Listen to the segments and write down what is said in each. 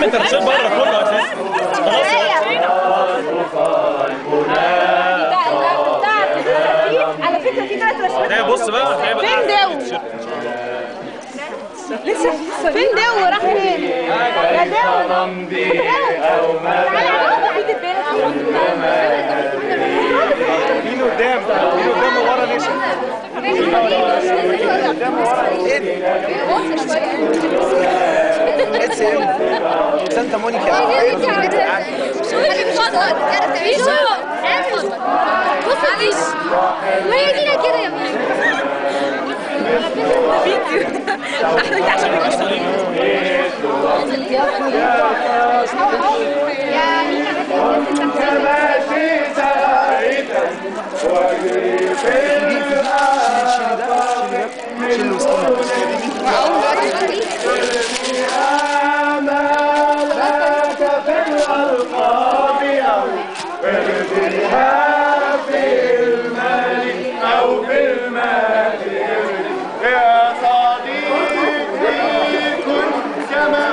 انت مشيت بره كله اساسا على فكره في ثلاث رسمات لا بص بقى هتلاقي فين داو لسه فين داو راح فين يا داو تعالى على ايد البنت مين قدام مين قدام ورا نشا اتس ام سانتا مونيكا بص معلش وهي دينا كده يا ابني يا صديقي كن كما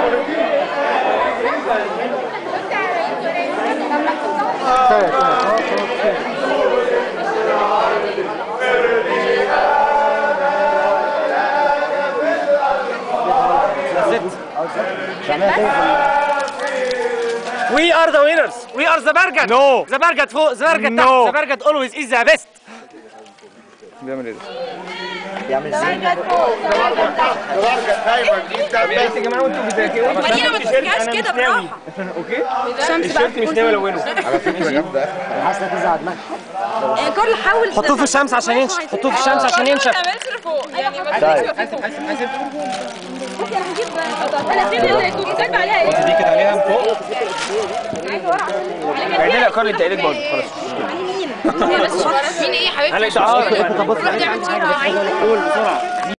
We are the winners. We are the Bargat. No. The Bargat فوق, the Bargat No. تحت. The Bargat always is the best. بيعمل ايه ده؟ بيعمل ازاي؟ درجة خايبة جدا يا جماعه وانتوا بتذاكروا مدينة ما تشجعش كده بالراحه اوكي الشمس مش ناوي الونه على فكرة جامدة حاسه تزعل دماغك كارل حاول حطوه في الشمس عشان ينشف. حطوه في الشمس عشان ينشف. انا فين اللي كنت عليها ايه دي كده عليها من فوق عايزه ورقه عيني لك كارل انت ايدك برضه خلاص مين ايه يا حبيبتي انا شعار روح تعمل صوره قول بسرعة.